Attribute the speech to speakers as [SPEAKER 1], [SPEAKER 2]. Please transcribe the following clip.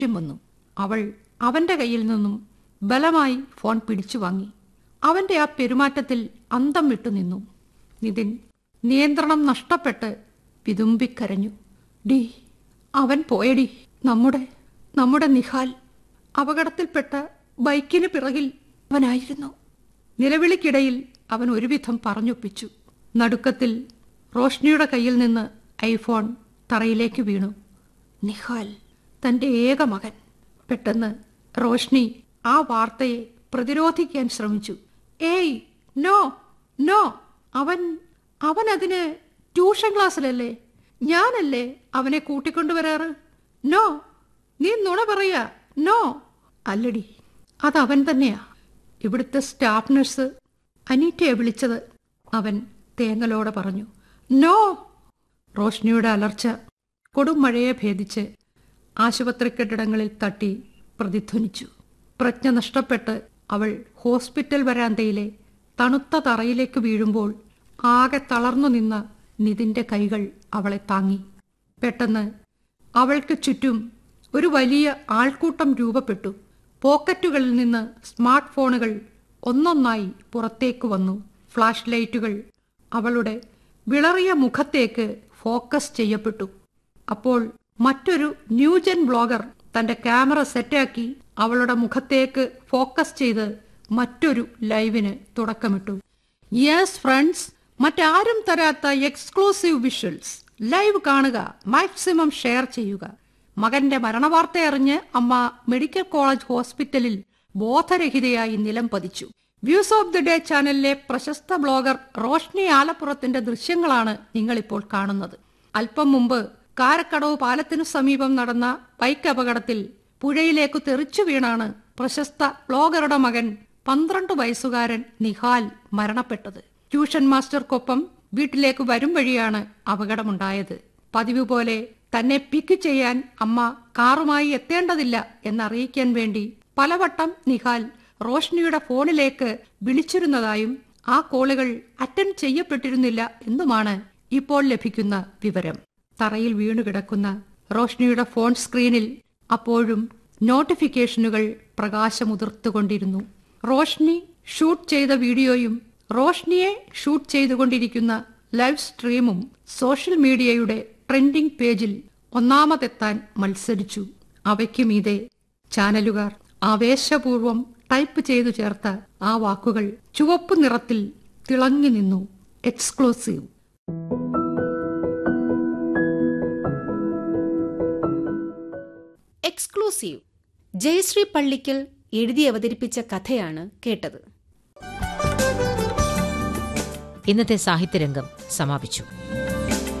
[SPEAKER 1] ദേഷ്യം വന്നു അവൾ അവന്റെ കയ്യിൽ നിന്നും ബലമായി ഫോൺ പിടിച്ചു വാങ്ങി അവന്റെ ആ പെരുമാറ്റത്തിൽ അന്തം വിട്ടു നിന്നു നിതിൻ നിയന്ത്രണം നഷ്ടപ്പെട്ട് വിതുമ്പിക്കരഞ്ഞു ഡി അവൻ പോയടി നമ്മുടെ നമ്മുടെ നിഹാൽ അപകടത്തിൽപ്പെട്ട ബൈക്കിന് പിറകിൽ അവനായിരുന്നു നിലവിളിക്കിടയിൽ അവൻ ഒരുവിധം പറഞ്ഞൊപ്പിച്ചു നടുക്കത്തിൽ റോഷ്നിയുടെ കയ്യിൽ നിന്ന് ഐഫോൺ തറയിലേക്ക് വീണു നിഹാൽ തന്റെ ഏക മകൻ പെട്ടെന്ന് റോഷ്നി ആ വാർത്തയെ പ്രതിരോധിക്കാൻ ശ്രമിച്ചു ഏയ് നോ നോ അവൻ അവൻ അതിന് ട്യൂഷൻ ക്ലാസ്സിലല്ലേ ഞാനല്ലേ അവനെ കൂട്ടിക്കൊണ്ടുവരാറ് നോ നീ നുണ പറയാ നോ അല്ലടി അതവൻ തന്നെയാ ഇവിടുത്തെ സ്റ്റാഫ് നഴ്സ് അനീറ്റയെ വിളിച്ചത് അവൻ തേങ്ങലോടെ പറഞ്ഞു നോ റോഷ്നിയുടെ അലർച്ച കൊടും മഴയെ ഭേദിച്ച് ആശുപത്രി കെട്ടിടങ്ങളിൽ തട്ടി പ്രതിധ്വനിച്ചു പ്രജ്ഞ നഷ്ടപ്പെട്ട് അവൾ ഹോസ്പിറ്റൽ വരാന്തയിലെ തണുത്ത തറയിലേക്ക് വീഴുമ്പോൾ ആകെ തളർന്നു നിന്ന നിതിന്റെ കൈകൾ അവളെ താങ്ങി പെട്ടെന്ന് അവൾക്ക് ചുറ്റും ഒരു വലിയ ആൾക്കൂട്ടം രൂപപ്പെട്ടു പോക്കറ്റുകളിൽ നിന്ന് സ്മാർട്ട് ഫോണുകൾ ഒന്നൊന്നായി പുറത്തേക്ക് വന്നു ഫ്ലാഷ് ലൈറ്റുകൾ അവളുടെ വിളറിയ മുഖത്തേക്ക് ഫോക്കസ് ചെയ്യപ്പെട്ടു അപ്പോൾ മറ്റൊരു ന്യൂജൻ ബ്ലോഗർ തന്റെ ക്യാമറ സെറ്റാക്കി അവളുടെ മുഖത്തേക്ക് ഫോക്കസ് ചെയ്ത് മറ്റൊരു ലൈവിന് തുടക്കമിട്ടു യെസ് ഫ്രണ്ട്സ് മറ്റാരും തരാത്ത എക്സ്ക്ലൂസീവ് വിഷ്വൽസ് ലൈവ് കാണുക മാക്സിമം ഷെയർ ചെയ്യുക മകന്റെ മരണവാർത്ത അറിഞ്ഞ് അമ്മ മെഡിക്കൽ കോളേജ് ഹോസ്പിറ്റലിൽ ബോധരഹിതയായി നിലം പതിച്ചു വ്യൂസ് ഓഫ് ദി ഡേ ചാനലിലെ പ്രശസ്ത ബ്ലോഗർ റോഷ്നി ആലപ്പുറത്തിന്റെ ദൃശ്യങ്ങളാണ് നിങ്ങളിപ്പോൾ കാണുന്നത് അല്പം മുമ്പ് കാരക്കടവ് പാലത്തിനു സമീപം നടന്ന ബൈക്ക് അപകടത്തിൽ പുഴയിലേക്ക് തെറിച്ചു വീണാണ് പ്രശസ്ത ബ്ലോഗറുടെ മകൻ പന്ത്രണ്ട് വയസ്സുകാരൻ നിഹാൽ മരണപ്പെട്ടത് ട്യൂഷൻ മാസ്റ്റർക്കൊപ്പം വീട്ടിലേക്ക് വരും വഴിയാണ് അപകടമുണ്ടായത് പതിവ് പോലെ തന്നെ പിക്ക് ചെയ്യാൻ അമ്മ കാറുമായി എത്തേണ്ടതില്ല എന്നറിയിക്കാൻ വേണ്ടി പലവട്ടം നിഹാൽ റോഷ്നിയുടെ ഫോണിലേക്ക് വിളിച്ചിരുന്നതായും ആ കോളുകൾ അറ്റൻഡ് ചെയ്യപ്പെട്ടിരുന്നില്ല എന്നുമാണ് ഇപ്പോൾ ലഭിക്കുന്ന വിവരം തറയിൽ വീണുകിടക്കുന്ന റോഷ്നിയുടെ ഫോൺ സ്ക്രീനിൽ അപ്പോഴും നോട്ടിഫിക്കേഷനുകൾ പ്രകാശമുതിർത്തുകൊണ്ടിരുന്നു റോഷ്നി ഷൂട്ട് ചെയ്ത വീഡിയോയും റോഷ്നിയെ ഷൂട്ട് ചെയ്തുകൊണ്ടിരിക്കുന്ന ലൈവ് സ്ട്രീമും സോഷ്യൽ മീഡിയയുടെ ട്രെൻഡിംഗ് പേജിൽ ഒന്നാമതെത്താൻ മത്സരിച്ചു അവയ്ക്ക് മീതെ ചാനലുകാർ ആവേശപൂർവം ടൈപ്പ് ചെയ്തു ചേർത്ത ആ വാക്കുകൾ ചുവപ്പ് നിറത്തിൽ തിളങ്ങി നിന്നു എക്സ്ക്ലൂസീവ്
[SPEAKER 2] എക്സ്ക്ലൂസീവ് ജയശ്രീ പള്ളിക്കൽ എഴുതി അവതരിപ്പിച്ച കഥയാണ് കേട്ടത്
[SPEAKER 3] ഇന്നത്തെ സാഹിത്യരംഗം സമാപിച്ചു